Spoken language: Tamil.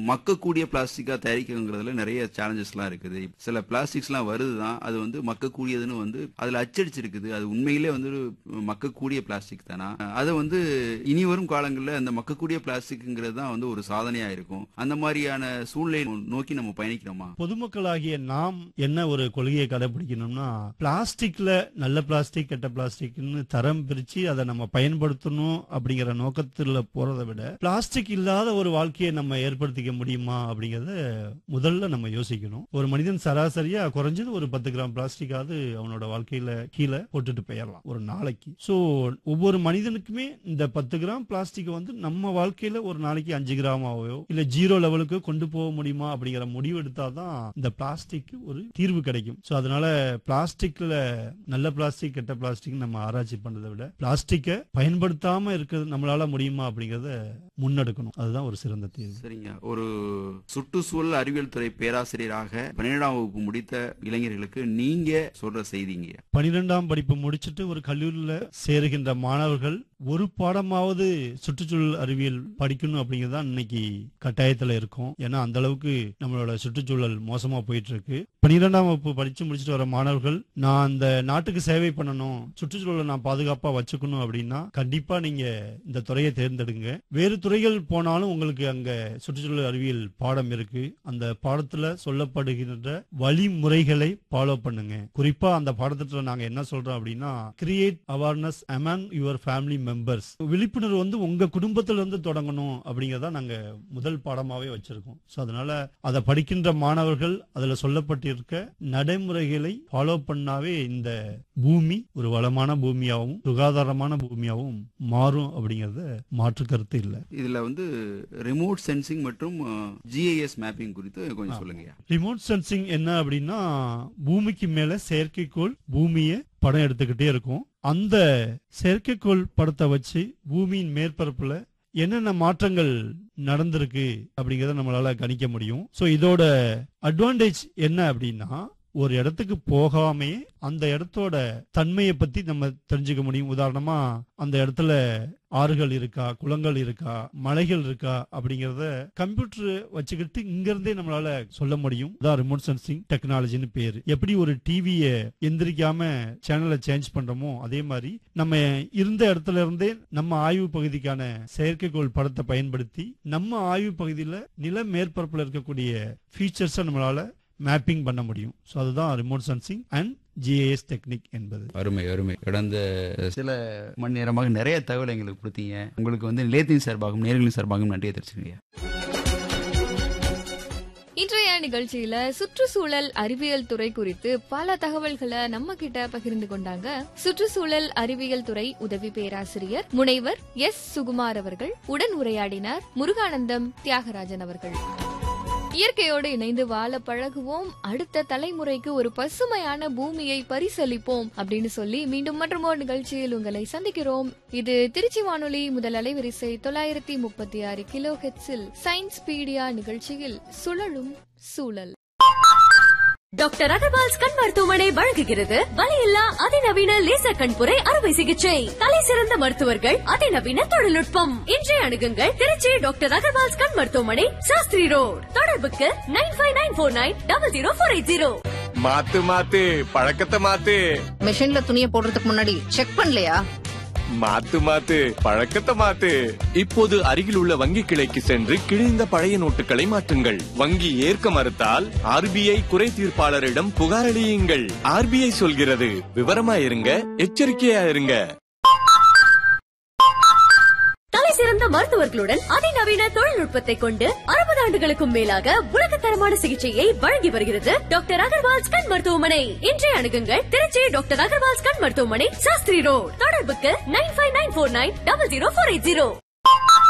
மக்கக்கூடிய பிளாஸ்டிக்கா தயாரிக்கிறதுல நிறைய சேலஞ்சஸ்லாம் இருக்குது சில பிளாஸ்டிக்ஸ்லாம் வருதுதான் அது வந்து மக்கக்கூடியதுன்னு வந்து அதுல அச்சடிச்சிருக்குது அது உண்மையிலே வந்து மக்கக்கூடிய பிளாஸ்டிக் தானா அதை வந்து இனி வரும் காலங்களில் அந்த மக்கக்கூடிய பிளாஸ்டிக்ங்கிறது தான் வந்து ஒரு சாதனையா இருக்கும் அந்த மாதிரியான சூழ்நிலை நோக்கி நம்ம பயணிக்கிறோமா பொதுமக்களாகிய நாம் என்ன ஒரு கொள்கையை கடைபிடிக்கணும்னா பிளாஸ்டிக்ல நல்ல பிளாஸ்டிக் கெட்ட பிளாஸ்டிக்னு தரம் பிரிச்சு அதை நம்ம பயன்படுத்தணும் அப்படிங்கிற நோக்கத்துல போறதை விட பிளாஸ்டிக் இல்லாத ஒரு வாழ்க்கையை நம்ம ஏற்படுத்திக்க முடியுமா அப்படிங்கறத முதல்ல நம்ம யோசிக்கணும் ஒரு மனிதன் சராசரியா குறைஞ்சது ஒரு பத்து கிராம் பிளாஸ்டிக்காவது அவனோட வாழ்க்கையில கீழே போட்டுட்டு போயிடலாம் ஒரு நாளைக்கு சோ ஒவ்வொரு மனிதனுக்குமே இந்த பத்து கிராம் பிளாஸ்டிக் வந்து நம்ம வாழ்க்கையில ஒரு நாளைக்கு அஞ்சு கிராமாவோ இல்ல ஜீரோ லெவலுக்கு கொண்டு போக முடியுமா அப்படிங்கிற முடிவு எடுத்தாதான் இந்த பிளாஸ்டிக் ஒரு தீர்வு கிடைக்கும் சோ அதனால பிளாஸ்டிக்ல நல்ல பிளாஸ்டிக் கெட்ட பிளாஸ்டிக் நம்ம ஆராய்ச்சி பண்றதை விட பிளாஸ்டிக்கை பயன்படுத்தாம இருக்கிறது நம்மளால முடியுமா அப்படிங்கறத முன்னெடுக்கணும் அதுதான் ஒரு சிறந்த தீர்வு சரிங்க ஒரு சுற்றுச்சூழல் அறிவியல் துறை பேராசிரியராக பன்னிரெண்டாம் வகுப்பு முடித்த இளைஞர்களுக்கு நீங்க சொல்ற செய்திங்க பனிரெண்டாம் படிப்பு முடிச்சிட்டு ஒரு கல்லூரியில சேருகின்ற மாணவர்கள் ஒரு பாடமாவது சுற்றுச்சூழல் அறிவியல் படிக்கணும் அப்படிங்கிறது தான் இன்னைக்கு கட்டாயத்துல இருக்கும் ஏன்னா அந்த அளவுக்கு நம்மளோட சுற்றுச்சூழல் மோசமா போயிட்டு இருக்கு பனிரெண்டாம் வகுப்பு படிச்சு முடிச்சுட்டு வர மாணவர்கள் நான் அந்த நாட்டுக்கு சேவை பண்ணணும் சுற்றுச்சூழலை நான் பாதுகாப்பா வச்சுக்கணும் அப்படின்னா கண்டிப்பா நீங்க இந்த துறையை தேர்ந்தெடுங்க வேறு துறைகள் போனாலும் உங்களுக்கு அங்க சுற்றுச்சூழல் அறிவியல் பாடம் இருக்கு அந்த பாடத்துல சொல்லப்படுகின்ற வழிமுறைகளை ஃபாலோ பண்ணுங்க குறிப்பா அந்த பாடத்திட்டத்துல நாங்க என்ன சொல்றோம் அப்படின்னா create awareness among your family members விழிப்புணர்வு வந்து உங்க குடும்பத்துல இருந்து தொடங்கணும் அப்படிங்கறத நாங்க முதல் பாடமாவே வச்சிருக்கோம் சோ அதனால அதை படிக்கின்ற மாணவர்கள் அதுல சொல்லப்பட்டிருக்க நடைமுறைகளை ஃபாலோ பண்ணாவே இந்த பூமி ஒரு வளமான பூமியாகவும் சுகாதாரமான பூமியாகவும் மாறும் அப்படிங்கறத மாற்று கருத்து இல்லை இதுல வந்து ரிமோட் சென்சிங் மற்றும் ஜிஐஎஸ் மேப்பிங் குறித்து கொஞ்சம் சொல்லுங்க ரிமோட் சென்சிங் என்ன அப்படின்னா பூமிக்கு மேல செயற்கைக்கோள் பூமியை படம் எடுத்துக்கிட்டே இருக்கும் அந்த செயற்கைக்கோள் படத்தை வச்சு பூமியின் மேற்பரப்புல என்னென்ன மாற்றங்கள் நடந்திருக்கு அப்படிங்கறத நம்மளால கணிக்க முடியும் சோ இதோட அட்வான்டேஜ் என்ன அப்படின்னா ஒரு இடத்துக்கு போகாமே அந்த இடத்தோட தன்மையை பத்தி நம்ம தெரிஞ்சுக்க முடியும் உதாரணமா அந்த இடத்துல ஆறுகள் இருக்கா குளங்கள் இருக்கா மலைகள் இருக்கா அப்படிங்கறத கம்ப்யூட்டர் வச்சுக்கிட்டு இங்க இருந்தே நம்மளால சொல்ல முடியும் அதான் ரிமோட் சென்சிங் டெக்னாலஜின்னு பேரு எப்படி ஒரு டிவிய எந்திரிக்காம சேனலை சேஞ்ச் பண்றோமோ அதே மாதிரி நம்ம இருந்த இடத்துல இருந்தே நம்ம ஆய்வு பகுதிக்கான செயற்கைக்கோள் படத்தை பயன்படுத்தி நம்ம ஆய்வு பகுதியில நில மேற்பரப்புல இருக்கக்கூடிய ஃபீச்சர்ஸை நம்மளால மேப்பிங் பண்ண முடியும் ஸோ அதுதான் remote sensing and GIS technique என்பது அருமை அருமை கடந்த சில மணி நேரமாக நிறைய தகவல் எங்களுக்கு கொடுத்தீங்க உங்களுக்கு வந்து நிலையத்தின் சார்பாகவும் நேர்களின் சார்பாகவும் நன்றியை தெரிவிச்சுங்க இன்றைய நிகழ்ச்சியில சுற்றுச்சூழல் அறிவியல் துறை குறித்து பல தகவல்களை நம்ம கிட்ட பகிர்ந்து கொண்டாங்க சுற்றுச்சூழல் அறிவியல் துறை உதவி பேராசிரியர் முனைவர் எஸ் சுகுமார் அவர்கள் உடன் உரையாடினார் முருகானந்தம் தியாகராஜன் அவர்கள் இயற்கையோடு இணைந்து வாழ பழகுவோம் அடுத்த தலைமுறைக்கு ஒரு பசுமையான பூமியை பரிசளிப்போம் அப்படின்னு சொல்லி மீண்டும் மற்றும் ஒரு நிகழ்ச்சியில் உங்களை சந்திக்கிறோம் இது திருச்சி வானொலி முதல் அலைவரிசை தொள்ளாயிரத்தி முப்பத்தி ஆறு கிலோ ஹெட்ஸில் சயின்ஸ் பீடியா நிகழ்ச்சியில் சுழலும் சூழல் டாக்டர் அகர்வால்ஸ் கண் மருத்துவமனை வழங்குகிறது வலியில்லா அதிநவீன லேசர் கண்புரை அறுவை சிகிச்சை தலை சிறந்த மருத்துவர்கள் அதிநவீன தொழில்நுட்பம் இன்றைய அணுகுங்கள் திருச்சி டாக்டர் அகர்வால்ஸ் கண் மருத்துவமனை சாஸ்திரி ரோட் தொடர்புக்கு nine five nine four nine double zero four eight zero மாத்து மாத்து பழக்கத்தை மாத்து மிஷின்ல துணியை போடுறதுக்கு முன்னாடி செக் பண்ணலையா மாத்து மாத்து பழக்கத்தை மாத்து இப்போது அருகில் உள்ள வங்கி கிளைக்கு சென்று கிழிந்த பழைய நோட்டுகளை மாற்றுங்கள் வங்கி ஏற்க மறுத்தால் ஆர்பிஐ குறை தீர்ப்பாளரிடம் புகார் அளியுங்கள் ஆர்பிஐ சொல்கிறது விவரமா இருங்க எச்சரிக்கையா இருங்க தலை சிறந்த மருத்துவர்களுடன் அதிநவீன தொழில்நுட்பத்தை கொண்டு அறுபது ஆண்டுகளுக்கும் மேலாக உலகத்தரமான சிகிச்சையை வழங்கி வருகிறது டாக்டர் அகர்வால்ஸ் கண் மருத்துவமனை இன்றைய அணுகுங்கள் திருச்சி டாக்டர் அகர்வால்ஸ் கண் மருத்துவமனை சாஸ்திரி ரோட் தொடர்புக்கு nine five nine four nine double zero four eight zero